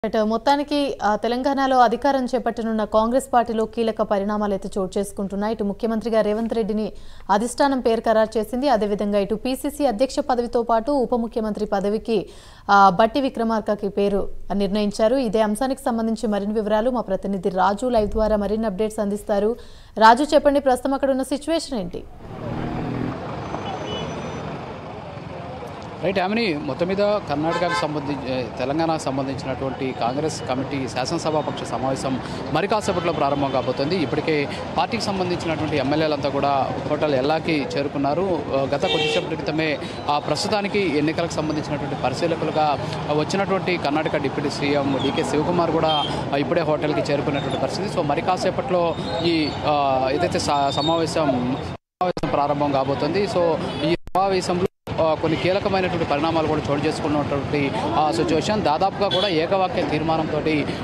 but మొత్తానికి ఆ, తెలంగాణలో అధికారం చేపట్టనున్న కాంగ్రెస్ పార్టీలో కీలక పరిణామాలు అయితే చోటు చేసుకుంటున్నాయి ఇటు ముఖ్యమంత్రిగా రేవంత్ రెడ్డిని అధిష్టానం పేరు ఖరారు చేసింది అదేవిధంగా ఇటు పీసీసీ అధ్యక్ష పదవితో పాటు ఉప ముఖ్యమంత్రి పదవికి ఆ, బట్టి విక్రమార్కకి పేరు నిర్ణయించారు ఇదే అంశానికి సంబంధించి మరిన్ని వివరాలు మా ప్రతినిధి రాజు లైవ్ ద్వారా మరిన్ని అప్డేట్స్ అందిస్తారు రాజు చెప్పండి ప్రస్తుతం అక్కడ ఉన్న సిచ్యువేషన్ ఏంటి రైట్ ఆమెని మొత్తం మీద కర్ణాటకకు సంబంధించి తెలంగాణకు సంబంధించినటువంటి కాంగ్రెస్ కమిటీ శాసనసభాపక్ష సమావేశం మరి కాసేపట్లో ప్రారంభం కాబోతుంది ఇప్పటికే పార్టీకి సంబంధించినటువంటి ఎమ్మెల్యేలంతా కూడా హోటల్ ఎల్లాకి చేరుకున్నారు ఆ, గత కొద్దిసేపటి క్రితమే ఆ ప్రస్తుతానికి ఎన్నికలకు సంబంధించినటువంటి పరిశీలకులుగా వచ్చినటువంటి కర్ణాటక డిప్యూటీ సీఎం డికే శివకుమార్ కూడా ఆ, ఇప్పుడే హోటల్కి చేరుకున్నటువంటి పరిస్థితి సో మరి కాసేపట్లో ఈ ఆ, ఏదైతే స- సమావేశం సమావేశం ప్రారంభం కాబోతుంది సో ఈ సమావేశంలో ఆ, కొన్ని కీలకమైనటువంటి పరిణామాలు కూడా చోటు చేసుకున్నటువంటి ఆ సిచ్యువేషన్ దాదాపుగా కూడా ఏకవాక్య తీర్మానంతో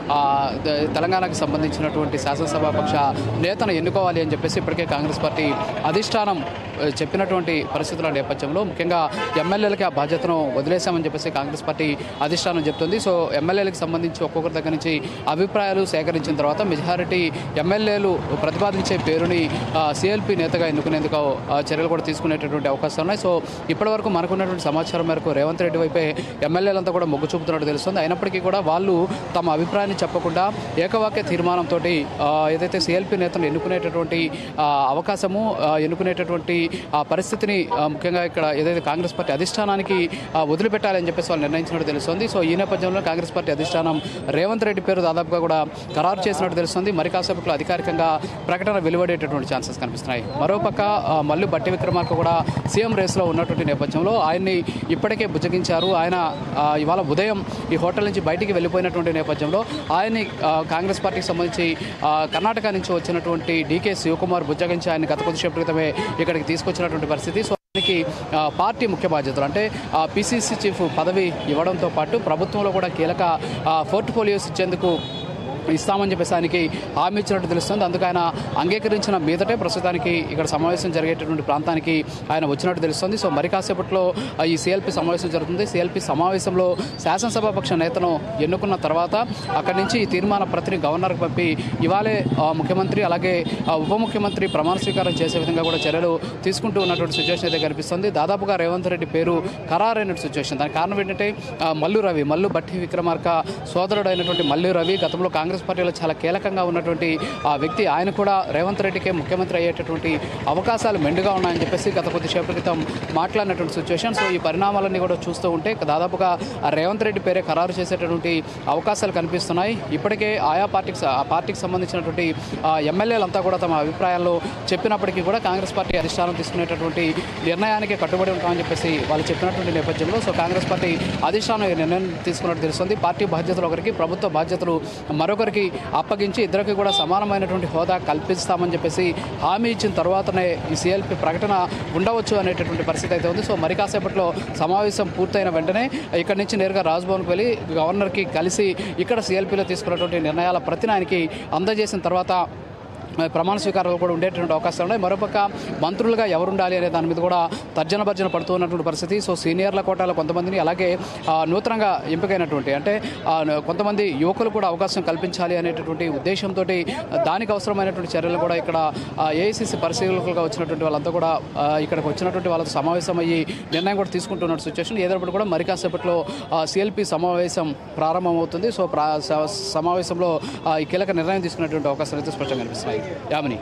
తెలంగాణకు సంబంధించినటువంటి శాసనసభాపక్ష నేతను ఎన్నుకోవాలి అని చెప్పేసి ఇప్పటికే కాంగ్రెస్ పార్టీ అధిష్టానం ఆ, చెప్పినటువంటి పరిస్థితుల నేపథ్యంలో ముఖ్యంగా ఎమ్మెల్యేలకి ఆ బాధ్యతను వదిలేశామని చెప్పేసి కాంగ్రెస్ పార్టీ అధిష్టానం చెప్తుంది సో ఎమ్మెల్యేలకు సంబంధించి ఒక్కొక్కరి దగ్గర నుంచి అభిప్రాయాలు సేకరించిన తర్వాత మెజారిటీ ఎమ్మెల్యేలు ప్రతిపాదించే పేరుని సిఎల్పి నేతగా ఎన్నుకునేందుకు ఆ, చర్యలు కూడా తీసుకునేటటువంటి అవకాశాలు ఉన్నాయి సో ఇప్పటివరకు మనకున్నటువంటి సమాచారం మేరకు రేవంత్ రెడ్డి వైపే ఎమ్మెల్యేలంతా కూడా మొగ్గు చూపుతున్నట్టు తెలుస్తుంది అయినప్పటికీ కూడా వాళ్ళు తమ అభిప్రాయాన్ని చెప్పకుండా ఏకవాక్య తీర్మానంతో ఏదైతే సిఎల్పి నేతను ఎన్నుకునేటటువంటి ఆ, అవకాశము ఆ, ఎన్నుకునేటటువంటి ఆ పరిస్థితిని ఆ, ముఖ్యంగా ఇక్కడ ఏదైతే కాంగ్రెస్ పార్టీ అధిష్టానానికి ఆ, వదిలిపెట్టాలని చెప్పేసి వాళ్ళు నిర్ణయించినట్టు తెలుస్తుంది సో ఈ నేపథ్యంలో కాంగ్రెస్ పార్టీ అధిష్టానం రేవంత్ రెడ్డి పేరు దాదాపుగా కూడా ఖరారు చేసినట్టు తెలుస్తుంది మరి కాసేపట్లో అధికారికంగా ప్రకటన వెలువడేటటువంటి ఛాన్సెస్ కనిపిస్తున్నాయి మరోపక్క ఆ, మల్లు బట్టి విక్రమార్క కూడా సీఎం రేస్లో ఉన్నటువంటి నేపథ్యంలో ఆయన్ని ఇప్పటికే బుజ్జగించారు ఆయన ఆ, ఇవాళ ఉదయం ఈ హోటల్ నుంచి బయటికి వెళ్ళిపోయినటువంటి నేపథ్యంలో ఆయన్ని ఆ, కాంగ్రెస్ పార్టీకి సంబంధించి ఆ, కర్ణాటక నుంచి వచ్చినటువంటి డీకే శివకుమార్ బుజ్జగించి ఆయన గత కొద్దిసేపటి క్రితమే ఇక్కడికి తీసుకొచ్చినటువంటి పరిస్థితి సో దానికి ఆ, పార్టీ ముఖ్య బాధ్యతలు అంటే పిసిసి చీఫ్ పదవి ఇవ్వడంతో పాటు ప్రభుత్వంలో కూడా కీలక పోర్ట్ఫోలియోస్ ఇచ్చేందుకు ఇస్తామని చెప్పేసి ఆయనకి హామీ ఇచ్చినట్టు తెలుస్తుంది అందుకు ఆయన అంగీకరించిన మీదటే ప్రస్తుతానికి ఇక్కడ సమావేశం జరిగేటటువంటి ప్రాంతానికి ఆయన వచ్చినట్టు తెలుస్తుంది సో మరి కాసేపట్లో ఆ, ఈ సిఎల్పి సమావేశం జరుగుతుంది సిఎల్పి సమావేశంలో శాసనసభాపక్ష నేతను ఎన్నుకున్న తర్వాత అక్కడి నుంచి ఈ తీర్మాన ప్రతిని గవర్నర్కి పంపి ఇవాళే ఆ, ముఖ్యమంత్రి అలాగే ఆ, ఉప ముఖ్యమంత్రి ప్రమాణ స్వీకారం చేసే విధంగా కూడా చర్యలు తీసుకుంటూ ఉన్నటువంటి సిచ్యువేషన్ అయితే కనిపిస్తుంది దాదాపుగా రేవంత్ రెడ్డి పేరు ఖరారైన సిచ్యువేషన్ దానికి కారణం ఏంటంటే ఆ, మల్లు రవి మల్లు బట్టి విక్రమార్క సోదరుడు అయినటువంటి మల్లు రవి గతంలో కాంగ్రెస్ పార్టీలో చాలా కీలకంగా ఉన్నటువంటి ఆ వ్యక్తి ఆయన కూడా రేవంత్ రెడ్డికే ముఖ్యమంత్రి అయ్యేటటువంటి అవకాశాలు మెండుగా ఉన్నాయని చెప్పేసి గత కొద్దిసేపటి క్రితం మాట్లాడినటువంటి సిచ్యువేషన్ సో ఈ పరిణామాలన్నీ కూడా చూస్తూ ఉంటే దాదాపుగా ఆ రేవంత్ రెడ్డి పేరే ఖరారు చేసేటటువంటి అవకాశాలు కనిపిస్తున్నాయి ఇప్పటికే ఆయా పార్టీకి స- ఆ పార్టీకి సంబంధించినటువంటి ఆ, ఎమ్మెల్యేలంతా కూడా తమ అభిప్రాయాలు చెప్పినప్పటికీ కూడా కాంగ్రెస్ పార్టీ అధిష్టానం తీసుకునేటటువంటి నిర్ణయానికి కట్టుబడి ఉంటామని చెప్పేసి వాళ్ళు చెప్పినటువంటి నేపథ్యంలో సో కాంగ్రెస్ పార్టీ అధిష్టానం ఈ నిర్ణయం తీసుకున్నట్టు తెలుస్తుంది పార్టీ బాధ్యతలు ఒకరికి ప్రభుత్వ బాధ్యతలు మరొకరికి అప్పగించి ఇద్దరికి కూడా సమానమైనటువంటి హోదా కల్పిస్తామని చెప్పేసి హామీ ఇచ్చిన తర్వాతనే ఈ సిఎల్పి ప్రకటన ఉండవచ్చు అనేటటువంటి పరిస్థితి అయితే ఉంది సో మరి కాసేపట్లో సమావేశం పూర్తయిన వెంటనే ఇక్కడి నుంచి నేరుగా రాజ్భవన్కి వెళ్ళి గవర్నర్కి కలిసి ఇక్కడ సిఎల్పిలో తీసుకున్నటువంటి నిర్ణయాల ప్రతిని ఆయనకి అందజేసిన తర్వాత మరి ప్రమాణ స్వీకారాలు కూడా ఉండేటువంటి అవకాశాలు ఉన్నాయి మరోపక్క మంత్రులుగా ఎవరు ఉండాలి అనే దాని మీద కూడా తర్జన భర్జన పడుతూ ఉన్నటువంటి పరిస్థితి సో సీనియర్ల కోటాలో కొంతమందిని అలాగే ఆ, నూతనంగా ఎంపికైనటువంటి అంటే ఆ, కొంతమంది యువకులు కూడా అవకాశం కల్పించాలి అనేటటువంటి ఉద్దేశంతో దానికి అవసరమైనటువంటి చర్యలు కూడా ఇక్కడ ఏఐసిసి పరిశీలకులుగా వచ్చినటువంటి వాళ్ళంతా కూడా ఆ, ఇక్కడికి వచ్చినటువంటి వాళ్ళతో సమావేశం అయ్యి నిర్ణయం కూడా తీసుకుంటున్న సిచ్యువేషన్ ఏదైనప్పుడు కూడా మరి కాసేపట్లో సిఎల్పి సమావేశం ప్రారంభమవుతుంది సో ప్రా స- సమావేశంలో ఆ, ఈ కీలక నిర్ణయం తీసుకునేటువంటి అవకాశాలు అయితే స్పష్టంగా కనిపిస్తున్నాయి యామిని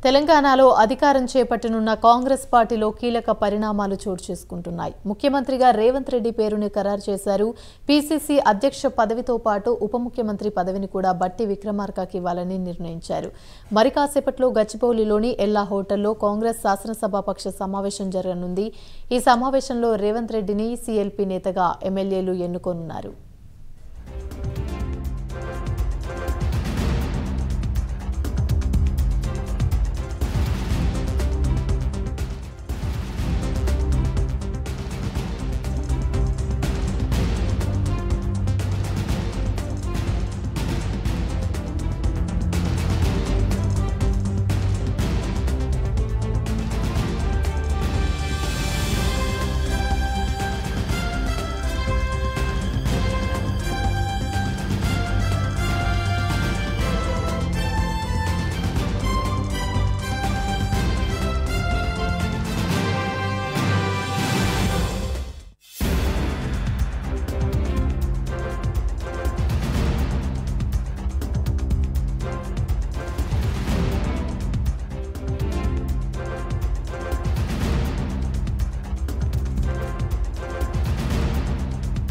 తెలంగాణలో అధికారం చేపట్టనున్న కాంగ్రెస్ పార్టీలో కీలక పరిణామాలు చోటు చేసుకుంటున్నాయి ముఖ్యమంత్రిగా రేవంత్ రెడ్డి పేరుని ఖరారు చేశారు పీసీసీ అధ్యక్ష పదవితో పాటు ఉప ముఖ్యమంత్రి పదవిని కూడా బట్టి విక్రమార్కకి ఇవ్వాలని నిర్ణయించారు మరి కాసేపట్లో గచ్చిబౌలిలోని ఎల్లా హోటల్లో కాంగ్రెస్ శాసనసభాపక్ష సమావేశం జరగనుంది ఈ సమావేశంలో రేవంత్ రెడ్డిని సీఎల్పీ నేతగా ఎమ్మెల్యేలు ఎన్నుకోనున్నారు